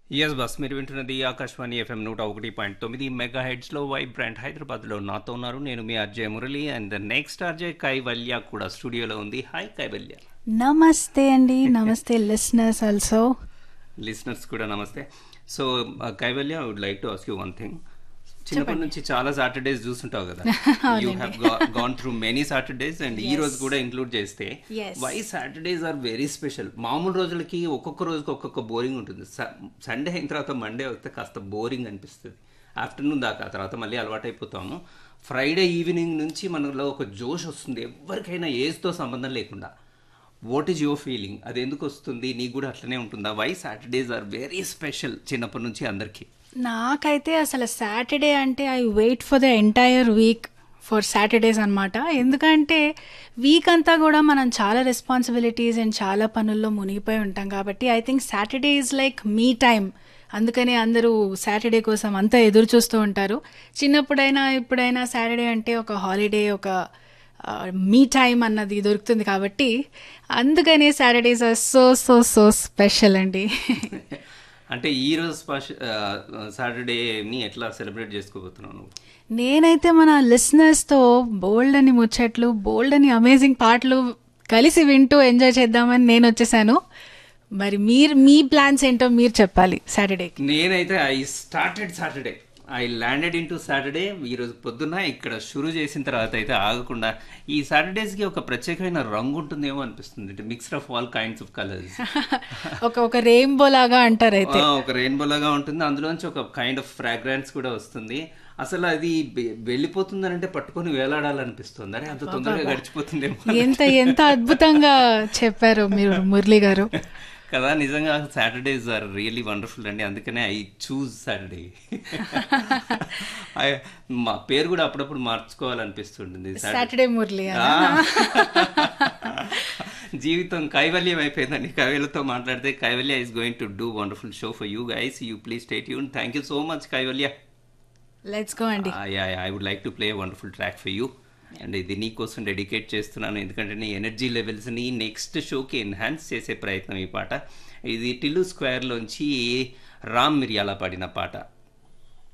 Yes bus మీరు వింటున్నది Akashvani FM నూట ఒకటి పాయింట్ తొమ్మిది మెగా హెడ్స్లో వైబ్రాంట్ హైదరాబాద్లో నాతో ఉన్నారు నేను మీ అర్జయ్ మురళి అండ్ నెక్స్ట్ అర్జయ్ కైవల్య కూడా స్టూడియోలో ఉంది హాయ్ కైవల్య నమస్తే అండి నమస్తే లిసనర్స్ ఆల్సో లిసనర్స్ కూడా నమస్తే so Kaivalya I would like to ask you one thing చిన్నప్పటి నుంచి చాలా సాటర్డేస్ చూస్తుంటావు కదా you have gone through many Saturdays and ఈ రోజు కూడా ఇంక్లూడ్ చేస్తే Yes. Why Saturdays are very special మామూలు రోజులకి ఒక్కొక్క రోజుకి ఒక్కొక్క బోరింగ్ ఉంటుంది సండే అయిన తర్వాత మండే వస్తే కాస్త బోరింగ్ అనిపిస్తుంది ఆఫ్టర్నూన్ దాకా ఆ తర్వాత మళ్ళీ అలవాటైపోతాము ఫ్రైడే ఈవినింగ్ నుంచి మనలో ఒక జోష్ వస్తుంది ఎవరికైనా ఏజ్తో సంబంధం లేకుండా వాట్ ఈజ్ యువర్ ఫీలింగ్ అది ఎందుకు వస్తుంది నీకు కూడా అట్లనే ఉంటుందా why Saturdays are very special చిన్నప్పటి నుంచి అందరికీ నాకైతే అసలు సాటర్డే అంటే I wait for the entire week for Saturdays అనమాట ఎందుకంటే వీక్ అంతా కూడా మనం చాలా రెస్పాన్సిబిలిటీస్ అండ్ చాలా పనుల్లో మునిగిపోయి ఉంటాం కాబట్టి I think Saturday is like me time అందుకని అందరూ సాటర్డే కోసం అంతా ఎదురు చూస్తూ ఉంటారు చిన్నప్పుడైనా ఇప్పుడైనా సాటర్డే అంటే ఒక హాలిడే ఒక మీ టైం అన్నది దొరుకుతుంది కాబట్టి అందుకని Saturdays are so so so special అండి అంటే ఈ రోజు సాటర్డేని ఎట్లా సెలబ్రేట్ చేసుకోబోతున్నావు నువ్వు నేనైతే మన లిసనర్స్తో బోల్డ్ అని ముచ్చట్లు బోల్డ్ అని అమేజింగ్ పాటలు కలిసి వింటూ ఎంజాయ్ చేద్దామని నేను వచ్చేసాను మరి మీరు మీ ప్లాన్స్ ఏంటో మీరు చెప్పాలి సాటర్డేకి నేనైతే I started Saturday I landed in to Saturday ఈరోజు పొద్దున్న ఇక్కడ షురు చేసిన తర్వాత అయితే ఆగకుండా ఈ సాటర్డేస్కి ఒక ప్రత్యేకమైన రంగు ఉంటుందేమో అనిపిస్తుంది అంటే mixed of all kinds of colours ఒక ఒక రెయిన్బో లాగా అంటారు అయితే ఒక రెయిన్బో లాగా ఉంటుంది అందులోంచి ఒక కైండ్ ఆఫ్ ఫ్రాగ్రెన్స్ కూడా వస్తుంది అసలు అది వె- వెళ్ళిపోతుందని అంటే పట్టుకొని వేలాడాలనిపిస్తుంది అరే అంత తొందరగా గడిచిపోతుందేమో ఎంత ఎంత అద్భుతంగా చెప్పారు మీరు మురళి గారు కదా నిజంగా సాటర్డేస్ ఆర్ రియల్లీ వండర్ఫుల్ అండి అందుకనే ఐ చూజ్ సాటర్డే మా పేరు కూడా అప్పుడప్పుడు మార్చుకోవాలనిపిస్తుంటుంది Saturday. సాటర్డే మురళి ఆ. జీవితం కైవల్యం అయిపోయిందండి కైవల్యతో మాట్లాడితే Kaivalya is going to do wonderful show for you guys you please stay యూన్ thank you so much Kaivalya let's go అండి I would like to play wonderful track for you and ఇది నీకోసం డెడికేట్ చేస్తున్నాను ఎందుకంటే నీ ఎనర్జీ లెవెల్స్ని నెక్స్ట్ షోకి enhance చేసే ప్రయత్నం ఈ పాట ఇది టిల్లు స్క్వేర్లోంచి రామ్ మిరియాల పాడిన పాట